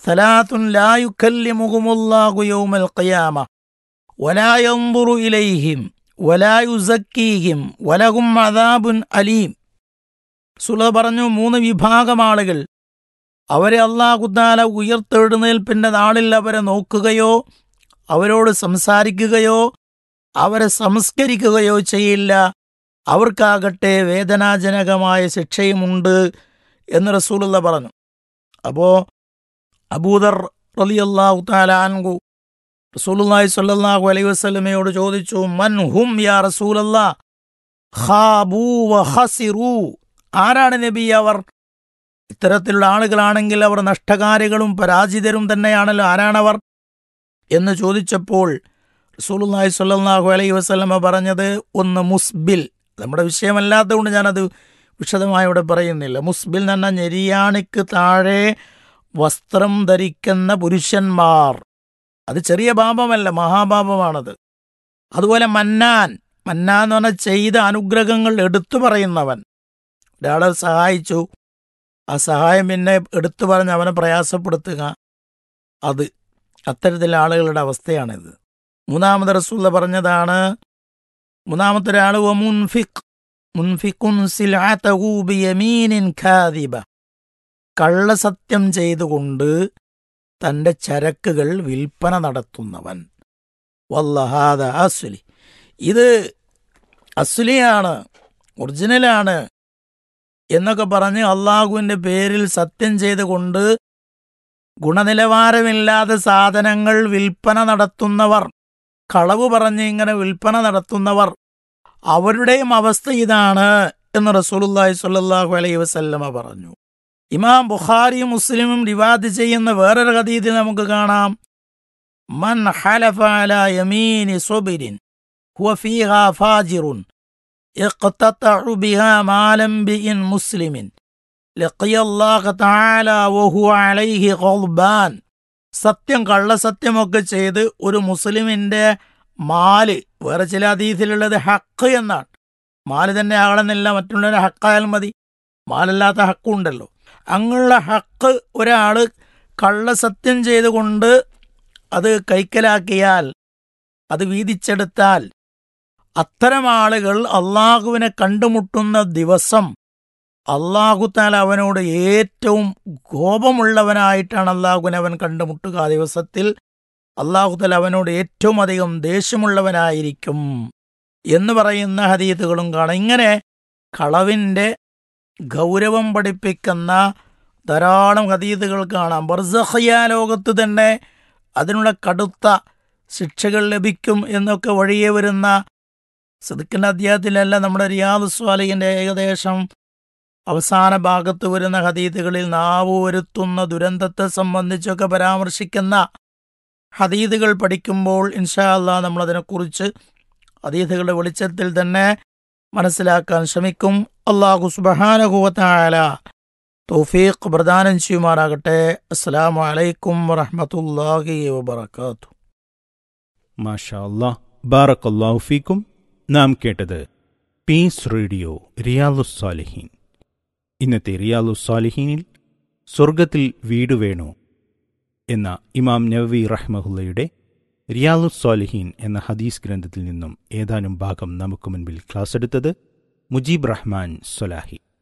സലാത്തുൻ ലാ യുക്കല്ലിമുഹുമുല്ലാഹു യൗമൽ ഖിയാമ വലാ യൻദുറു ഇലൈഹിം വലാ യുസക്കീഹിം വലഹും അദാബുൻ അലീം സുല പറഞ്ഞു മൂന്ന് വിഭാഗം ആളുകൾ അവരെ അള്ളാഹുദ്ദാല ഉയർത്തെഴുന്നേൽപ്പിന്റെ നാളിൽ അവരെ നോക്കുകയോ അവരോട് സംസാരിക്കുകയോ അവരെ സംസ്കരിക്കുകയോ ചെയ്യില്ല അവർക്കാകട്ടെ വേദനാജനകമായ ശിക്ഷയുമുണ്ട് എന്ന് റസൂലുള്ള പറഞ്ഞു അപ്പോ അബൂദർ റളിയല്ലാഹു താലാൻകു റസൂലുള്ളാഹി സ്വല്ലല്ലാഹു അലൈഹി വസല്ലമയോട് ചോദിച്ചു മൻ ഹും യാ റസൂലല്ലാ ഖാബൂ വ ഖസിറൂ ആരാണ് നബി അവർ ഇത്തരത്തിലുള്ള ആളുകളാണെങ്കിൽ അവർ നഷ്ടകാരികളും പരാജിതരും തന്നെയാണല്ലോ ആരാണവർ എന്ന് ചോദിച്ചപ്പോൾ റസൂലുള്ളാഹി സ്വല്ലല്ലാഹു അലൈഹി വസല്ലമ പറഞ്ഞത് ഒന്ന് മുസ്ബിൽ നമ്മുടെ വിഷയമല്ലാത്തതുകൊണ്ട് ഞാനത് വിശദമായി ഇവിടെ പറയുന്നില്ല മുസ്ബിൽ എന്ന് പറഞ്ഞാൽ ഞെരിയാണിക്ക് താഴെ വസ്ത്രം ധരിക്കുന്ന പുരുഷന്മാർ അത് ചെറിയ പാപമല്ല മഹാപാപമാണത് അതുപോലെ മന്നാൻ മന്നാൻ എന്ന് പറഞ്ഞാൽ ചെയ്ത അനുഗ്രഹങ്ങൾ എടുത്തു പറയുന്നവൻ ഒരാളെ സഹായിച്ചു ആ സഹായം പിന്നെ എടുത്തു പറഞ്ഞ് അവനെ പ്രയാസപ്പെടുത്തുക അത് അത്തരത്തിലുള്ള ആളുകളുടെ അവസ്ഥയാണിത് മൂന്നാമത് റസൂല്ല പറഞ്ഞതാണ് മൂന്നാമത്തെ ഒരാൾ മുൻഫിഖ് മുൻഫിഖുൻ സിൽഅതഹു ബിയമീനിൻ ഖാദിബ കള്ളസത്യം ചെയ്തുകൊണ്ട് തന്റെ ചരക്കുകൾ വിൽപ്പന നടത്തുന്നവൻ വല്ലഹാദ അസുലി ഇത് അസുലിയാണ് ഒറിജിനലാണ് എന്നൊക്കെ പറഞ്ഞ് അള്ളാഹുവിന്റെ പേരിൽ സത്യം ചെയ്തുകൊണ്ട് ഗുണനിലവാരമില്ലാത്ത സാധനങ്ങൾ വിൽപ്പന നടത്തുന്നവർ കളവ് പറഞ്ഞ് ഇങ്ങനെ വിൽപ്പന നടത്തുന്നവർ അവരുടെയും അവസ്ഥ ഇതാണ് എന്ന് റസൂലുള്ളാഹി സ്വല്ലല്ലാഹു അലൈഹി വസല്ലമ പറഞ്ഞു ഇമാം ബുഖാരിയും മുസ്ലിമും റിവാദ് ചെയ്യുന്ന വേറൊരു ഹദീസിൽ നമുക്ക് കാണാം മൻ ഹലഫ അലാ യമീനി സുബിരിൻ ഹുവ ഫീഹാ ഫാജിറുൻ ഇഖ്തതഉ ബിഹാ മാലം ബിഇൻ മുസ്ലിമിൻ ലഖിയ അല്ലാഹ തആല വഹുവ അലൈഹി ഖൾബാൻ സത്യം കള്ളസത്യമൊക്കെ ചെയ്ത് ഒരു മുസ്ലിമിന്റെ മാല് വേറെ ചില അതീതിയിലുള്ളത് ഹക്ക് എന്നാണ് മാല് തന്നെ ആകണമെന്നില്ല മറ്റുള്ളവരെ ഹക്കായാൽ മതി മാലല്ലാത്ത ഹക്കുണ്ടല്ലോ അങ്ങുള്ള ഹക്ക് ഒരാള് കള്ളസത്യം ചെയ്തുകൊണ്ട് അത് കൈക്കലാക്കിയാൽ അത് വീതിച്ചെടുത്താൽ അത്തരം ആളുകൾ അള്ളാഹുവിനെ കണ്ടുമുട്ടുന്ന ദിവസം അള്ളാഹുത്താൽ അവനോട് ഏറ്റവും കോപമുള്ളവനായിട്ടാണ് അള്ളാഹുവിനെ അവൻ കണ്ടുമുട്ടുക ആ ദിവസത്തിൽ അള്ളാഹുത്താൽ അവനോട് ഏറ്റവും അധികം ദേഷ്യമുള്ളവനായിരിക്കും എന്ന് പറയുന്ന ഹദീത്തുകളും കാണാം ഇങ്ങനെ കളവിൻ്റെ ഗൗരവം പഠിപ്പിക്കുന്ന ധാരാളം ഹദീതുകൾ കാണാം ബർസഹയ ലോകത്ത് തന്നെ അതിനുള്ള കടുത്ത ശിക്ഷകൾ ലഭിക്കും എന്നൊക്കെ വഴിയെ വരുന്ന സിദ്ദിഖിൻ്റെ അധ്യായത്തിലല്ല നമ്മുടെ റിയാദ് സ്വാലിഹിൻ്റെ ഏകദേശം അവസാന ഭാഗത്ത് വരുന്ന ഹദീദുകളിൽ നാവ് വരുത്തുന്ന ദുരന്തത്തെ സംബന്ധിച്ചൊക്കെ പരാമർശിക്കുന്ന ഹദീദുകൾ പഠിക്കുമ്പോൾ ഇൻഷാ അല്ലാ നമ്മളതിനെക്കുറിച്ച് ഹദീദുകളുടെ വെളിച്ചത്തിൽ തന്നെ മനസ്സിലാക്കാൻ ശ്രമിക്കും അള്ളാഹു സുബഹാനഹുവത്തായാല തൗഫീഖ് പ്രദാനം ചെയ്യുമാറാകട്ടെ അസ്സലാമു അലൈക്കും വറഹ്മത്തുള്ളാഹി വബറകാതുഹു മാഷാ അല്ലാ ബാറക്കല്ലാഹു ഫീക്കും നാം കേട്ടത് പീസ് റേഡിയോ റിയാലുസ്സാലിഹീൻ ഇന്നത്തെ റിയാലുസ്സാലിഹീനിൽ സ്വർഗത്തിൽ വീട് വേണോ എന്ന ഇമാം നവവി റഹ്മഹുല്ലയുടെ റിയാലുസ്സാലിഹീൻ എന്ന ഹദീസ് ഗ്രന്ഥത്തിൽ നിന്നും ഏതാനും ഭാഗം നമുക്ക് മുൻപിൽ ക്ലാസ് എടുത്തത് മുജീബ് റഹ്മാൻ സൊലാഹി